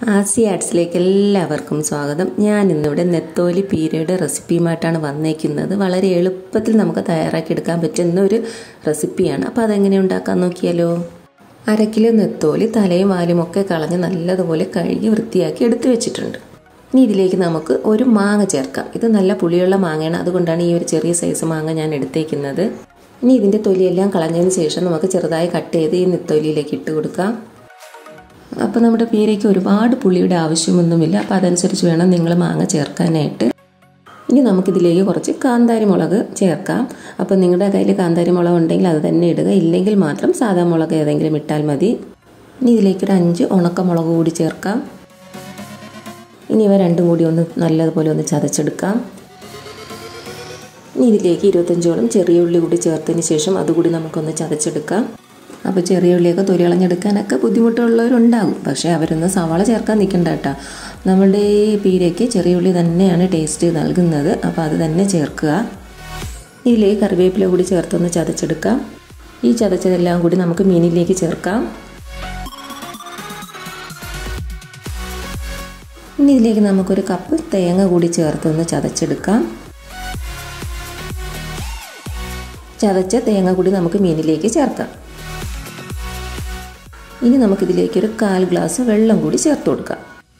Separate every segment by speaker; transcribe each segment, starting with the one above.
Speaker 1: ആസി ആർട്സിലേക്ക് എല്ലാവർക്കും സ്വാഗതം ഞാൻ ഇന്നിവിടെ നെത്തോലി പീരയുടെ റെസിപ്പിയുമായിട്ടാണ് വന്നേക്കുന്നത് വളരെ എളുപ്പത്തിൽ നമുക്ക് തയ്യാറാക്കി എടുക്കാൻ പറ്റുന്ന ഒരു റെസിപ്പിയാണ് അപ്പോൾ അതെങ്ങനെ ഉണ്ടാക്കാൻ നോക്കിയാലോ അര കിലോ നെത്തോലി തലയും വാലും ഒക്കെ കളഞ്ഞ് നല്ലതുപോലെ കഴുകി വൃത്തിയാക്കി എടുത്തു വെച്ചിട്ടുണ്ട് ഇനി ഇതിലേക്ക് നമുക്ക് ഒരു മാങ്ങ ചേർക്കാം ഇത് നല്ല പുളിയുള്ള മാങ്ങയാണ് അതുകൊണ്ടാണ് ഈ ഒരു ചെറിയ സൈസ് മാങ്ങ ഞാൻ എടുത്തേക്കുന്നത് ഇനി ഇതിൻ്റെ തൊലിയെല്ലാം കളഞ്ഞതിന് ശേഷം നമുക്ക് ചെറുതായി കട്ട് ചെയ്ത് ഈ നെത്തോലിയിലേക്ക് ഇട്ട് കൊടുക്കാം അപ്പോൾ നമ്മുടെ പീരയ്ക്ക് ഒരുപാട് പുളിയുടെ ആവശ്യമൊന്നുമില്ല അപ്പോൾ അതനുസരിച്ച് വേണം നിങ്ങൾ മാങ്ങ ചേർക്കാനായിട്ട് ഇനി നമുക്കിതിലേക്ക് കുറച്ച് കാന്താരി മുളക് ചേർക്കാം അപ്പോൾ നിങ്ങളുടെ കയ്യിൽ കാന്താരി മുളക് ഉണ്ടെങ്കിൽ അത് തന്നെ ഇടുക ഇല്ലെങ്കിൽ മാത്രം സാധാ മുളക് ഏതെങ്കിലും ഇട്ടാൽ മതി ഇനി ഇതിലേക്ക് ഒരു അഞ്ച് ഉണക്കമുളക് കൂടി ചേർക്കാം ഇനി ഇവ രണ്ടും കൂടി ഒന്ന് നല്ലതുപോലെ ഒന്ന് ചതച്ചെടുക്കാം ഇനി ഇതിലേക്ക് ഇരുപത്തഞ്ചോളം ചെറിയ ഉള്ളി കൂടി ചേർത്തതിന് ശേഷം അതുകൂടി നമുക്കൊന്ന് ചതച്ചെടുക്കാം അപ്പോൾ ചെറിയ ഉള്ളിയൊക്കെ തൊലി കളഞ്ഞെടുക്കാനൊക്കെ ബുദ്ധിമുട്ടുള്ളവരുണ്ടാകും പക്ഷേ അവരൊന്നും സവാള ചേർക്കാൻ നിൽക്കണ്ട കേട്ടോ നമ്മളുടെ ഈ പീരയ്ക്ക് ചെറിയ ഉള്ളി തന്നെയാണ് ടേസ്റ്റ് നൽകുന്നത് അപ്പോൾ അത് തന്നെ ചേർക്കുക ഇതിലേക്ക് കറിവേപ്പില കൂടി ചേർത്തൊന്ന് ചതച്ചെടുക്കാം ഈ ചതച്ചതെല്ലാം കൂടി നമുക്ക് മീനിലേക്ക് ചേർക്കാം ഇനി ഇതിലേക്ക് നമുക്കൊരു കപ്പ് തേങ്ങ കൂടി ചേർത്തൊന്ന് ചതച്ചെടുക്കാം ചതച്ച തേങ്ങ കൂടി നമുക്ക് മീനിലേക്ക് ചേർക്കാം ഇനി നമുക്കിതിലേക്ക് ഒരു കാൽ ഗ്ലാസ് വെള്ളം കൂടി ചേർത്ത് കൊടുക്കാം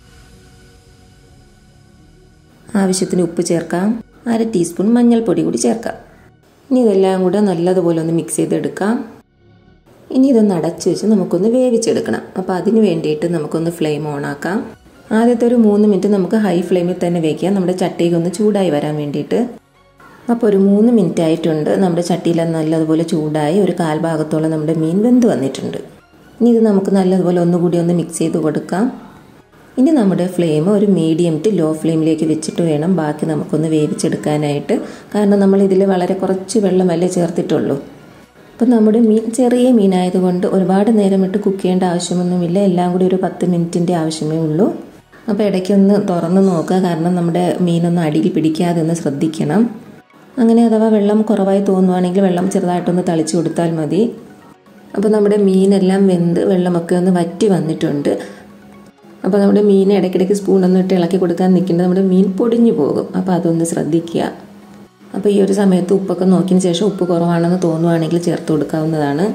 Speaker 1: ആവശ്യത്തിന് ഉപ്പ് ചേർക്കാം അര ടീസ്പൂൺ മഞ്ഞൾപ്പൊടി കൂടി ചേർക്കാം ഇനി ഇതെല്ലാം കൂടെ നല്ലതുപോലെ ഒന്ന് മിക്സ് ചെയ്തെടുക്കാം ഇനി ഇതൊന്ന് അടച്ചു വെച്ച് നമുക്കൊന്ന് വേവിച്ചെടുക്കണം അപ്പോൾ അതിന് വേണ്ടിയിട്ട് നമുക്കൊന്ന് ഫ്ലെയിം ഓൺ ആക്കാം ആദ്യത്തെ ഒരു മൂന്ന് മിനിറ്റ് നമുക്ക് ഹൈ ഫ്ലെയിമിൽ തന്നെ വയ്ക്കാം നമ്മുടെ ചട്ടിയൊക്കെ ഒന്ന് ചൂടായി വരാൻ വേണ്ടിയിട്ട് അപ്പോൾ ഒരു മൂന്ന് മിനിറ്റ് ആയിട്ടുണ്ട് നമ്മുടെ ചട്ടിയിൽ നല്ലതുപോലെ ചൂടായി ഒരു കാൽഭാഗത്തോളം നമ്മുടെ മീൻ വെന്ത് വന്നിട്ടുണ്ട് ഇനി ഇത് നമുക്ക് നല്ലതുപോലെ ഒന്നുകൂടി ഒന്ന് മിക്സ് ചെയ്ത് കൊടുക്കാം ഇനി നമ്മുടെ ഫ്ലെയിം ഒരു മീഡിയം ടു ലോ ഫ്ലെയിമിലേക്ക് വെച്ചിട്ട് വേണം ബാക്കി നമുക്കൊന്ന് വേവിച്ചെടുക്കാനായിട്ട് കാരണം നമ്മൾ ഇതിൽ വളരെ കുറച്ച് വെള്ളമല്ലേ ചേർത്തിട്ടുള്ളൂ അപ്പോൾ നമ്മുടെ മീൻ ചെറിയ മീനായതുകൊണ്ട് ഒരുപാട് നേരം ഇട്ട് കുക്ക് ചെയ്യേണ്ട ആവശ്യമൊന്നുമില്ല എല്ലാം കൂടി ഒരു പത്ത് മിനിറ്റിൻ്റെ ആവശ്യമേ ഉള്ളൂ അപ്പോൾ ഇടയ്ക്കൊന്ന് തുറന്ന് നോക്കുക കാരണം നമ്മുടെ മീനൊന്ന് അടിയിൽ പിടിക്കാതെ ഒന്ന് ശ്രദ്ധിക്കണം അങ്ങനെ അഥവാ വെള്ളം കുറവായി തോന്നുവാണെങ്കിൽ വെള്ളം ചെറുതായിട്ടൊന്ന് തളിച്ചു കൊടുത്താൽ മതി അപ്പോൾ നമ്മുടെ മീനെല്ലാം വെന്ത് വെള്ളമൊക്കെ ഒന്ന് വറ്റി വന്നിട്ടുണ്ട് അപ്പോൾ നമ്മുടെ മീൻ ഇടയ്ക്കിടയ്ക്ക് സ്പൂണൊന്നും ഇട്ട് ഇളക്കി കൊടുക്കാൻ നിൽക്കേണ്ടത് നമ്മുടെ മീൻ പൊടിഞ്ഞു പോകും അപ്പോൾ അതൊന്ന് ശ്രദ്ധിക്കുക അപ്പോൾ ഈ ഒരു സമയത്ത് ഉപ്പൊക്കെ നോക്കിയതിന് ശേഷം ഉപ്പ് കുറവാണെന്ന് തോന്നുവാണെങ്കിൽ ചേർത്ത് കൊടുക്കാവുന്നതാണ്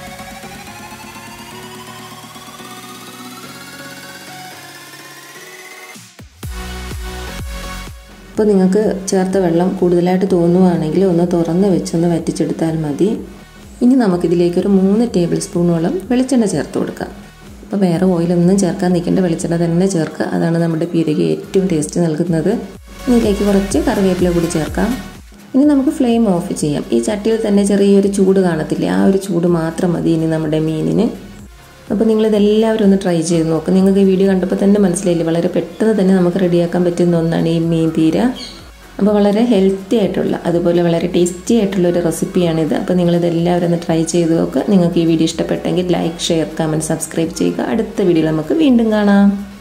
Speaker 1: അപ്പോൾ നിങ്ങൾക്ക് ചേർത്ത വെള്ളം കൂടുതലായിട്ട് തോന്നുവാണെങ്കിൽ ഒന്ന് തുറന്ന് വെച്ചൊന്ന് വറ്റിച്ചെടുത്താൽ മതി ഇനി നമുക്കിതിലേക്ക് ഒരു മൂന്ന് ടേബിൾ സ്പൂണോളം വെളിച്ചെണ്ണ ചേർത്ത് കൊടുക്കാം അപ്പോൾ വേറെ ഓയിലൊന്നും ചേർക്കാൻ നിൽക്കേണ്ട വെളിച്ചെണ്ണ തന്നെ ചേർക്കുക അതാണ് നമ്മുടെ പീരയ്ക്ക് ഏറ്റവും ടേസ്റ്റ് നൽകുന്നത് ഇതിലേക്ക് കുറച്ച് കറിവേപ്പില കൂടി ചേർക്കാം ഇനി നമുക്ക് ഫ്ലെയിം ഓഫ് ചെയ്യാം ഈ ചട്ടിയിൽ തന്നെ ചെറിയൊരു ചൂട് കാണത്തില്ലേ ആ ഒരു ചൂട് മാത്രം മതി ഇനി നമ്മുടെ മീനിന് അപ്പോൾ നിങ്ങളിതെല്ലാവരും ഒന്ന് ട്രൈ ചെയ്ത് നോക്കും നിങ്ങൾക്ക് ഈ വീഡിയോ കണ്ടപ്പോൾ തന്നെ മനസ്സിലായില്ലേ വളരെ പെട്ടെന്ന് തന്നെ നമുക്ക് റെഡിയാക്കാൻ പറ്റുന്ന ഒന്നാണ് ഈ മീൻ തീര അപ്പോൾ വളരെ ഹെൽത്തി ആയിട്ടുള്ള അതുപോലെ വളരെ ടേസ്റ്റി ആയിട്ടുള്ള ഒരു റെസിപ്പിയാണിത് അപ്പോൾ നിങ്ങളിതെല്ലാവരും ഒന്ന് ട്രൈ ചെയ്ത് നോക്കുക നിങ്ങൾക്ക് ഈ വീഡിയോ ഇഷ്ടപ്പെട്ടെങ്കിൽ ലൈക്ക് ഷെയർ കമൻറ്റ് സബ്സ്ക്രൈബ് ചെയ്യുക അടുത്ത വീഡിയോ നമുക്ക് വീണ്ടും കാണാം